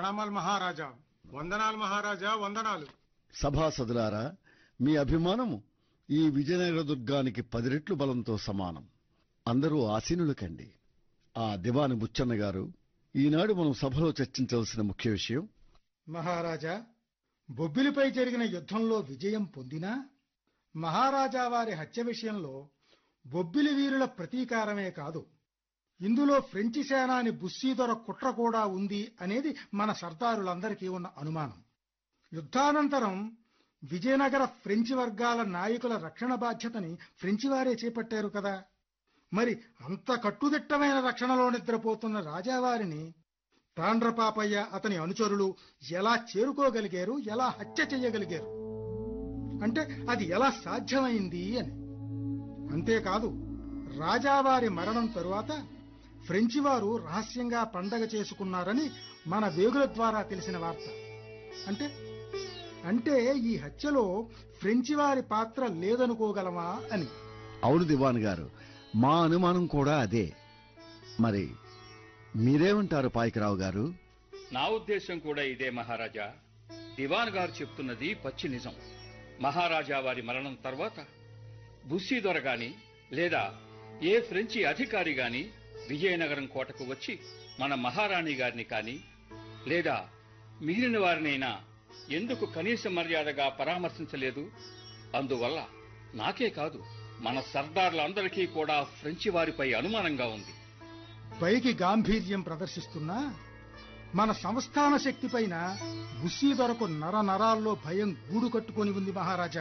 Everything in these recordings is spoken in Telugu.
ప్రణామాలు మహారాజా వందనాలు మహారాజా వందనాలు సభాసదులారా మీ అభిమానము ఈ విజయనగర దుర్గానికి పది రెట్లు బలంతో సమానం అందరూ ఆసీనులు కండి ఆ దివాని బుచ్చన్న గారు ఈనాడు మనం సభలో చర్చించవలసిన ముఖ్య విషయం మహారాజా బొబ్బిలిపై జరిగిన యుద్ధంలో విజయం పొందినా మహారాజా వారి హత్య విషయంలో బొబ్బిలి వీరుల ప్రతీకారమే కాదు ఇందులో ఫ్రెంచి సేనాని బుస్సీదొర కుట్ర కూడా ఉంది అనేది మన సర్దారులందరికీ ఉన్న అనుమానం యుద్ధానంతరం విజయనగర ఫ్రెంచి వర్గాల నాయకుల రక్షణ బాధ్యతని ఫ్రెంచి వారే చేపట్టారు కదా మరి అంత కట్టుదిట్టమైన రక్షణలో నిద్రపోతున్న రాజావారిని తాండ్రపాపయ్య అతని అనుచరులు ఎలా చేరుకోగలిగారు ఎలా హత్య చేయగలిగారు అంటే అది ఎలా సాధ్యమైంది అని అంతేకాదు రాజావారి మరణం తరువాత ఫ్రెంచి వారు రహస్యంగా పండగ చేసుకున్నారని మన వేగుల ద్వారా తెలిసిన వార్త అంటే అంటే ఈ హత్యలో ఫ్రెంచి వారి పాత్ర లేదనుకోగలమా అని అవును దివాన్ గారు మా అనుమానం కూడా అదే మరి మీరేమంటారు పాయకరావు గారు నా ఉద్దేశం కూడా ఇదే మహారాజా దివాన్ గారు చెప్తున్నది పచ్చి నిజం మహారాజా వారి మరణం తర్వాత బుస్సీదొర గాని లేదా ఏ ఫ్రెంచి అధికారి గాని విజయనగరం కోటకు వచ్చి మన మహారాణి గారిని కాని లేదా మిగిలిన వారినైనా ఎందుకు కనీస మర్యాదగా పరామర్శించలేదు అందువల్ల నాకే కాదు మన సర్దార్లందరికీ కూడా ఫ్రెంచి వారిపై అనుమానంగా ఉంది పైకి గాంభీర్యం ప్రదర్శిస్తున్నా మన సంస్థాన శక్తిపైన బుస్సీదొరకు నర నరాల్లో భయం గూడు కట్టుకొని ఉంది మహారాజా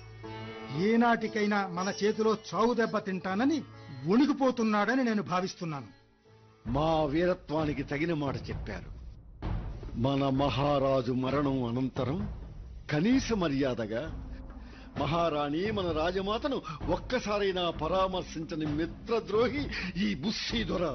ఏనాటికైనా మన చేతిలో చావు దెబ్బ తింటానని వణికిపోతున్నాడని నేను భావిస్తున్నాను మా వీరత్వానికి తగిన మాట చెప్పారు మన మహారాజు మరణం అనంతరం కనీస మర్యాదగా మహారాణి మన రాజమాతను ఒక్కసారైనా పరామర్శించని మిత్రద్రోహి ఈ బుస్సీ దొర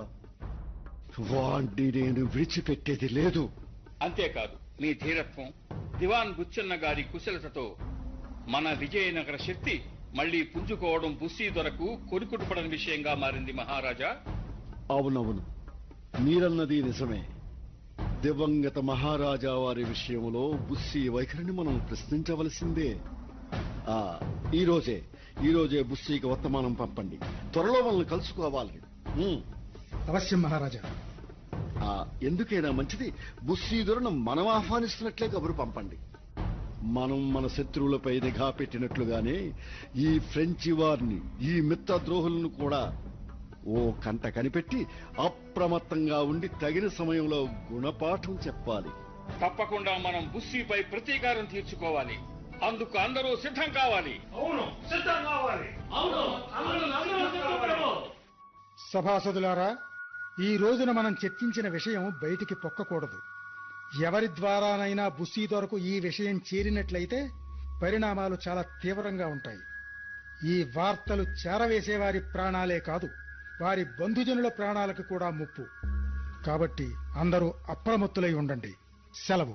వాణ్ణి నేను విడిచిపెట్టేది లేదు అంతేకాదు మీ ధీరత్వం దివాన్ బుచ్చన్న గారి కుశలతతో మన విజయనగర శక్తి మళ్లీ పుంజుకోవడం బుస్సీ దొరకు కొనుకుటుపడని విషయంగా మారింది మహారాజా అవునవును మీరన్నది నిజమే దివంగత మహారాజా వారి విషయంలో బుస్సీ వైఖరిని మనం ప్రశ్నించవలసిందే ఆ ఈ రోజే ఈ రోజే బుస్సీకి వర్తమానం పంపండి త్వరలో మనల్ని కలుసుకోవాలి ఉమ్. అవశ్యం మహారాజా ఆ ఎందుకైనా మంచిది బుస్సీదురను మనం ఆహ్వానిస్తున్నట్లే కబురు పంపండి మనం మన శత్రువులపై నిఘా పెట్టినట్లుగానే ఈ ఫ్రెంచి వారిని ఈ మిత్రద్రోహులను కూడా ఓ కంట కనిపెట్టి అప్రమత్తంగా ఉండి తగిన సమయంలో గుణపాఠం చెప్పాలి తప్పకుండా మనం బుస్సీపై ప్రతీకారం తీర్చుకోవాలి అందుకు అందరూ సిద్ధం కావాలి అవును సిద్ధం కావాలి అవును అందరూ సిద్ధం కావాలి. సభాసదులారా ఈ రోజున మనం చర్చించిన విషయం బయటికి పొక్కకూడదు ఎవరి ద్వారానైనా బుస్సీ దొరకు ఈ విషయం చేరినట్లయితే పరిణామాలు చాలా తీవ్రంగా ఉంటాయి ఈ వార్తలు చేరవేసేవారి ప్రాణాలే కాదు వారి బంధుజనుల ప్రాణాలకు కూడా ముప్పు కాబట్టి అందరూ అప్రమత్తులై ఉండండి సెలవు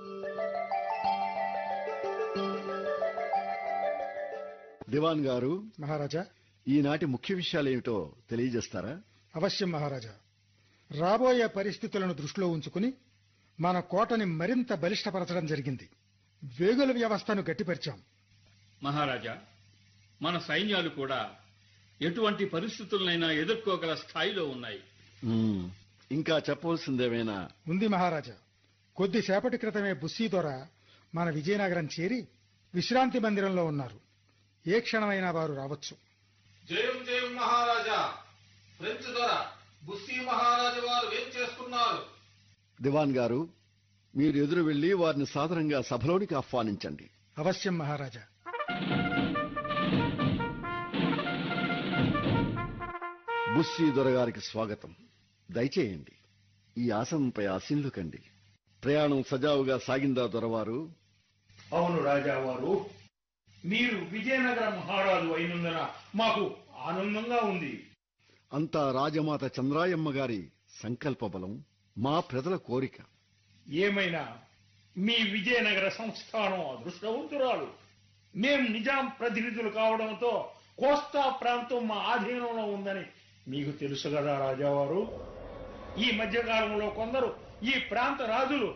దివాన్ గారు మహారాజా ఈనాటి ముఖ్య విషయాలేమిటో తెలియజేస్తారా అవశ్యం మహారాజా రాబోయే పరిస్థితులను దృష్టిలో ఉంచుకుని మన కోటని మరింత బలిష్టపరచడం జరిగింది వేగుల వ్యవస్థను గట్టిపరిచాం మహారాజా మన సైన్యాలు కూడా ఎటువంటి పరిస్థితులనైనా ఎదుర్కోగల స్థాయిలో ఉన్నాయి ఉమ్, ఇంకా చెప్పవలసిందేమైనా ఉంది మహారాజా కొద్దిసేపటి క్రితమే బుస్సీ దొర మన విజయనగరం చేరి విశ్రాంతి మందిరంలో ఉన్నారు ఏ క్షణమైనా వారు రావచ్చు జయం జయం మహారాజా ఫ్రెంచ్ దొర బుస్సీ మహారాజు వారు ఏం చేస్తున్నారు దివాన్ గారు మీరు ఎదురు వెళ్లి వారిని సాదరంగా సభలోనికి ఆహ్వానించండి అవశ్యం మహారాజా బుస్సీ దొరగారికి స్వాగతం దయచేయండి ఈ ఆసనంపై ఆసీనులు కండి ప్రయాణం సజావుగా సాగిందా దొరవారు అవును రాజావారు మీరు విజయనగర మహారాజు అయినందున మాకు ఆనందంగా ఉంది అంతా రాజమాత చంద్రాయమ్మ గారి సంకల్ప బలం మా ప్రజల కోరిక ఏమైనా మీ విజయనగర సంస్థానం అదృష్టవంతురాలు మేం నిజాం ప్రతినిధులు కావడంతో కోస్తా ప్రాంతం మా ఆధీనంలో ఉందని మీకు తెలుసు కదా రాజావారు ఈ మధ్యకాలంలో కొందరు ఈ ప్రాంత రాజులు